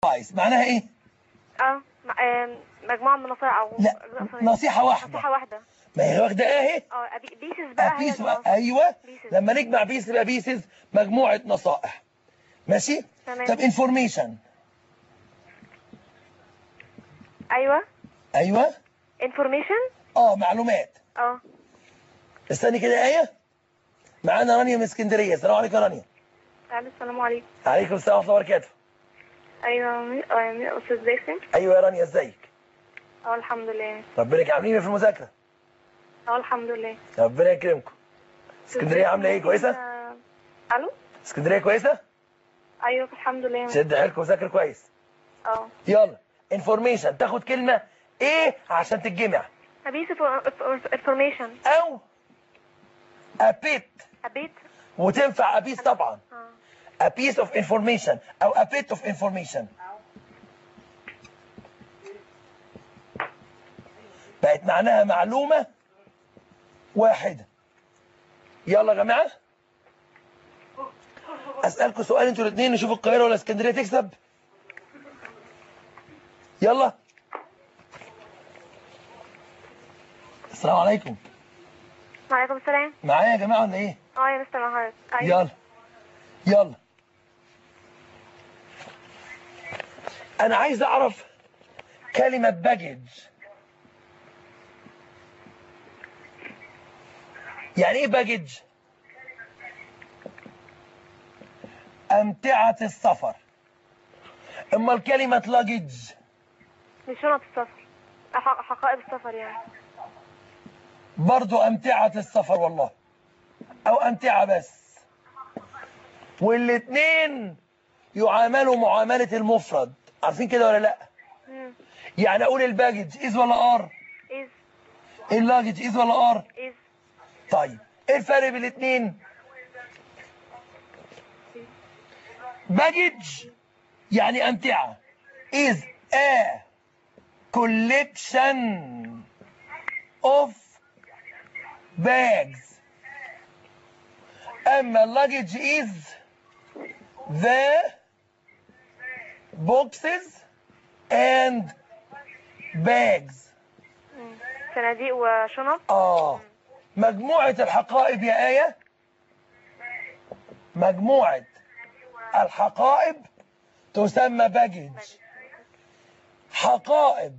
كويس معناها ايه اه م- آم، مجموعة من النصائح او لا أجزاء صغيرة. نصيحة واحدة نصيحة واحدة ما هي واخدة اهي اه أبي- بيسز بقى هي بيس النص. ايوه بيسز. لما نجمع بيس يبقى بيسز مجموعة نصائح ماشي تمام. طب انفورميشن ايوه ايوه انفورميشن اه معلومات اه استني كده ايه معانا رانيا من اسكندريه السلام عليكم يا رانيا تعالى السلام عليكم عليكم السلام ورحمه الله وبركاته ايوه مين آه، مين استاذ باسم ايوه يا رانيا ازيك اه الحمد لله ربنا يك- عاملين ايه في المذاكره اه الحمد لله ربنا يكرمكم اسكندريه عامله ايه كويسه آه، الو اسكندريه كويسه ايوه الحمد لله شد حيلكم وذاكر كويس اه يلا انفورميشن تاخد كلمه ايه عشان تتجمع ابيس انفورميشن او ابيت ابيت وتنفع ابيس طبعا اه a piece of information او a bit of information بقت معناها معلومة واحدة يلا يا جماعة أسألكم سؤال انتوا الاثنين نشوف القاهرة ولا اسكندرية تكسب يلا السلام عليكم وعليكم السلام معايا يا جماعة ولا ايه اه يا مستر مهارت ايوه يلا يلا انا عايز اعرف كلمة باجج يعني ايه باجج امتعة السفر اما الكلمة لاجج مش شنط السفر أح- حقائب السفر يعني برضو امتعة السفر والله او امتعة بس والاتنين يعاملوا معاملة المفرد عارفين كده ولا لا مم. يعني اقول الباجج از ولا ار is اللاجج از ولا ار is طيب ايه الفرق بين الاتنين باجج يعني امتعة is a collection of bags اما luggage is the boxes and bags مم. صناديق وشنط آه مجموعة الحقائب يا آية مجموعة الحقائب تسمى باجج حقائب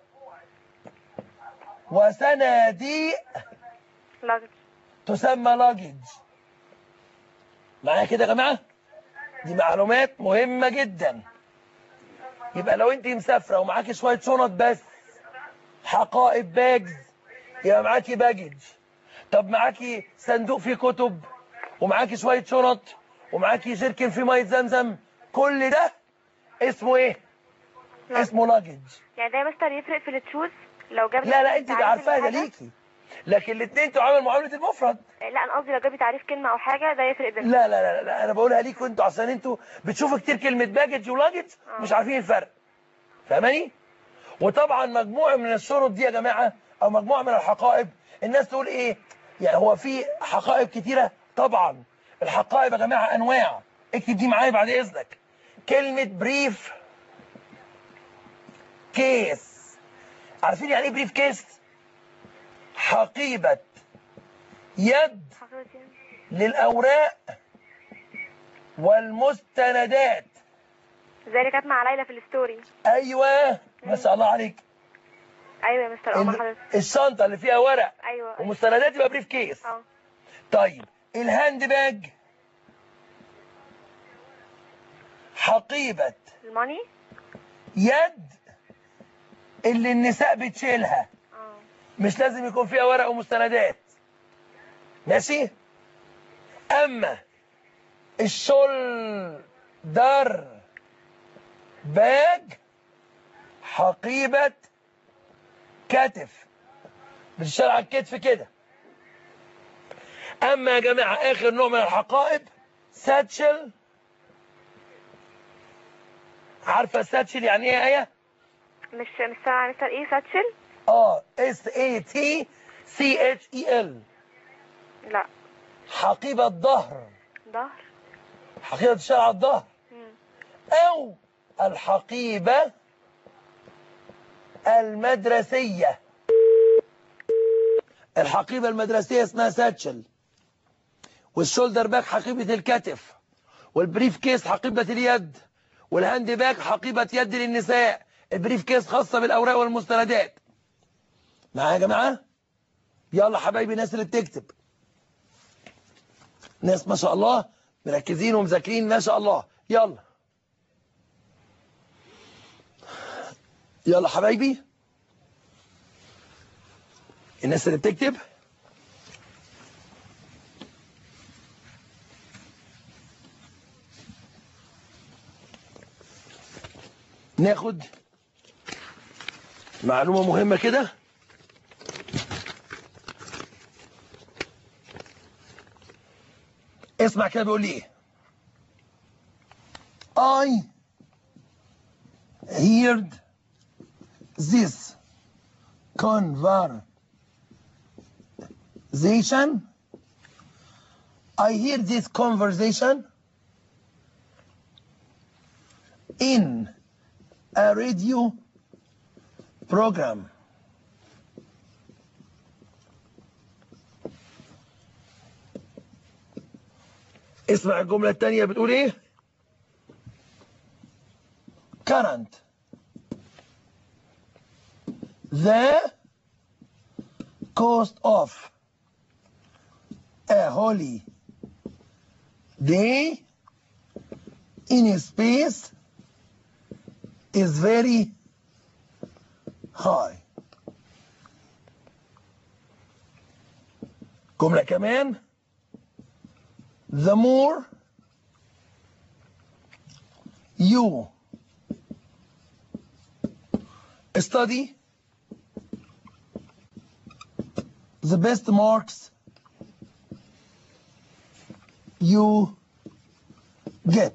وصناديق luggage تسمى لاجج معايا كده يا جماعة دي معلومات مهمة جدا يبقى لو انت مسافرة ومعاكي شوية شنط بس حقائب باجز يبقى معاكي باجج طب معاكي صندوق فيه كتب ومعاكي شوية شنط ومعاكي جيركن فيه مية زمزم كل ده اسمه ايه؟ اسمه لاجج يعني ده يا مستر يفرق في التشوز لو جاب لا لا انت تعريف عارفاها ده الحاجة؟ ليكي لكن الاثنين تعامل معاملة المفرد لا انا قصدي لو جاب لي تعريف كلمه او حاجه ده يفرق بينهم لا لا لا, لا انا بقولها ليكوا انتوا عشان انتوا بتشوفوا كتير كلمة باجج ولاجج مش عارفين الفرق فاهماني وطبعا مجموعة من الشرط دي يا جماعة او مجموعة من الحقائب الناس تقول ايه يعني هو في حقائب كتيرة طبعا الحقائب يا جماعة انواع اكتب دي معايا بعد اذنك كلمة بريف كيس عارفين يعني ايه بريف كيس حقيبة يد حقيقة يعني. للأوراق والمستندات زي اللي كانت مع ليلى في الستوري أيوة ما شاء الله عليك ايوه يا مستر اه ال- حضرتك الشنطة اللي فيها ورق ايوه أيوة. ومستندات يبقى بريف كيس اه طيب الهاند باج حقيبة الماني يد اللي النساء بتشيلها اه مش لازم يكون فيها ورق ومستندات ماشي اما الشولدر باج حقيبة كتف بتشتغل على الكتف كده اما يا جماعة اخر نوع من الحقائب ساتشل عارفة الساتشل يعني ايه يا ايه مش مش سامعه يا مستر ايه ساتشل اه اس اي تي سي اتش اي ال لا حقيبة ظهر ظهر حقيبة الشارع الظهر مم. او الحقيبة المدرسية الحقيبة المدرسية اسمها ساتشل والشولدر باك حقيبة الكتف والبريف كيس حقيبة اليد والهاند باك حقيبة يد للنساء البريف كيس خاصة بالأوراق والمستندات معايا يا جماعة يلا حبايبي الناس اللي بتكتب ناس ما شاء الله مركزين ومذاكرين ما شاء الله يلا يلا حبايبي الناس اللي بتكتب ناخد معلومة مهمة كده اسمع كده بيقول لي ايه I heard this conversation I hear this conversation in a radio program اسمع الجملة التانية بتقول ايه current the cost of a holy day in space is very high جملة كمان the more you study the best marks you get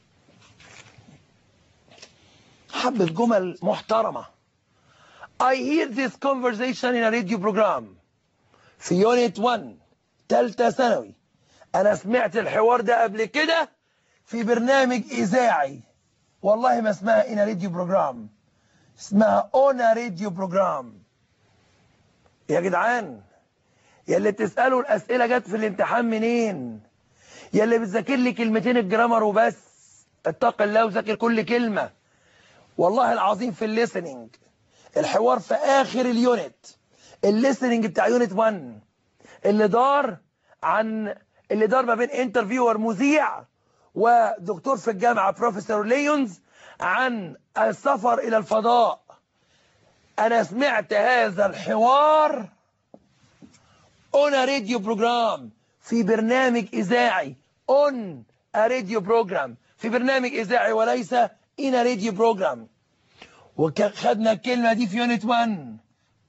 حبة جمل محترمة I hear this conversation in a radio program في يونت 1 تالتة ثانوي أنا سمعت الحوار ده قبل كده في برنامج إذاعي والله ما اسمها إن راديو بروجرام اسمها أونا راديو بروجرام يا جدعان يا اللي بتسألوا الأسئلة جت في الامتحان منين يا اللي بتذاكر لي كلمتين الجرامر وبس اتق الله وذاكر كل كلمة والله العظيم في الليسننج الحوار في آخر اليونت الليسننج بتاع يونت 1 اللي دار عن اللي دار ما بين انترفيور مذيع ودكتور في الجامعة بروفيسور ليونز عن السفر إلى الفضاء أنا سمعت هذا الحوار on a radio program في برنامج إذاعي on a radio program في برنامج إذاعي وليس in a radio program وخدنا الكلمة دي في يونت 1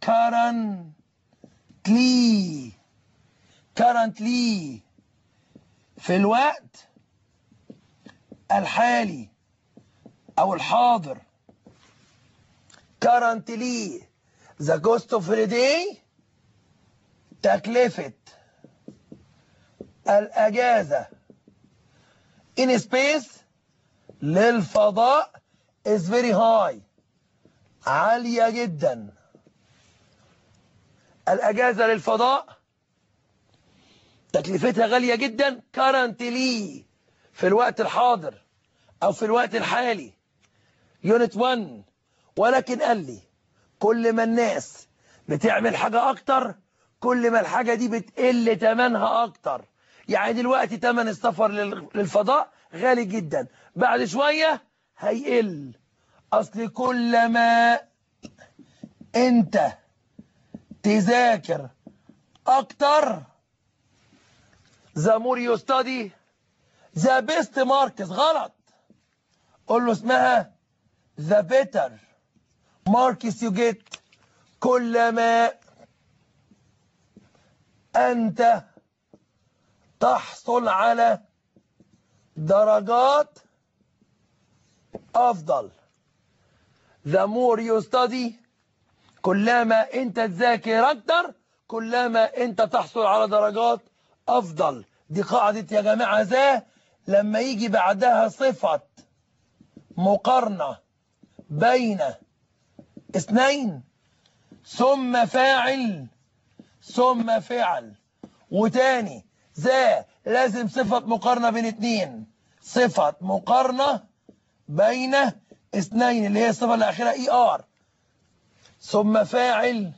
currently currently في الوقت الحالي او الحاضر currently the cost of holiday تكلفة الأجازة in space للفضاء is very high عالية جدا الأجازة للفضاء تكلفتها غالية جدا currently في الوقت الحاضر أو في الوقت الحالي يونت 1 ولكن قال لي كل ما الناس بتعمل حاجة أكتر كل ما الحاجة دي بتقل تمنها أكتر يعني دلوقتي تمن السفر للفضاء غالي جدا بعد شوية هيقل أصل كل ما أنت تذاكر أكتر the more you study the best marks غلط قول له اسمها the better marks you get كلما أنت تحصل على درجات أفضل the more you study كلما أنت تذاكر أكتر كلما أنت تحصل على درجات أفضل دي قاعدة يا جماعة ذا لما يجي بعدها صفة مقارنة بين اثنين ثم فاعل ثم فعل وتاني ذا لازم صفة مقارنة بين اتنين صفة مقارنة بين اثنين اللي هي الصفة اللي اخرها اي ار ثم فاعل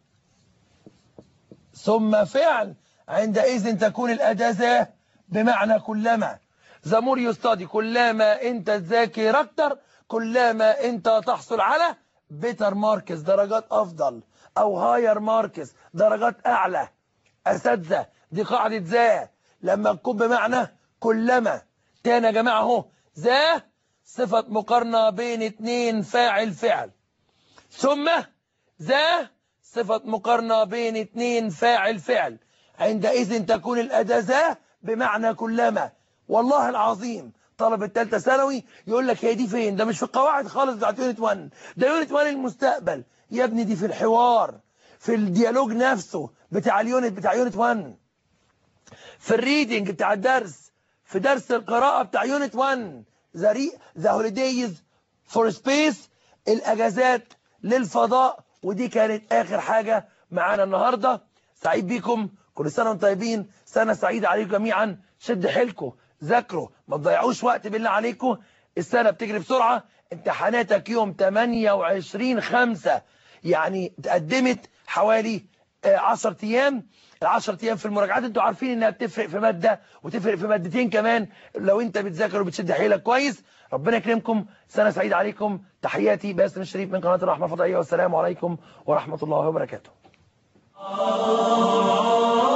ثم فعل عندئذ تكون الأداة ذا بمعنى كلما the more you study كلما انت تذاكر اكتر كلما انت تحصل على better marks درجات افضل او higher marks درجات اعلى اساتذه دي قاعده ذا لما تكون بمعنى كلما تاني يا جماعه اهو ذا صفه مقارنه بين اتنين فاعل فعل ثم ذا صفة مقارنة بين اتنين فاعل فعل عندئذ تكون الأداة ذا بمعنى كلما والله العظيم طلب التالتة ثانوي يقول لك هي دي فين ده مش في القواعد خالص بتاعت يونت 1 ده يونت 1 المستقبل يا ابني دي في الحوار في الديالوج نفسه بتاع اليونت بتاع يونت 1 في الريدنج بتاع الدرس في درس القراءة بتاع يونت 1 ذا ذا هوليديز فور سبيس الاجازات للفضاء ودي كانت اخر حاجة معانا النهاردة سعيد بيكم كل سنة وانتم طيبين سنة سعيدة عليكم جميعا شد حيلكم ذاكروا ما تضيعوش وقت بالله عليكم السنة بتجري بسرعة امتحاناتك يوم 28 5 يعني تقدمت حوالي 10 ايام ال 10 ايام في المراجعات انتوا عارفين انها بتفرق في ماده وتفرق في مادتين كمان لو انت بتذاكر وبتشد حيلك كويس ربنا يكرمكم سنه سعيده عليكم تحياتي باسم الشريف من قناه الرحمه الفضائيه والسلام عليكم ورحمه الله وبركاته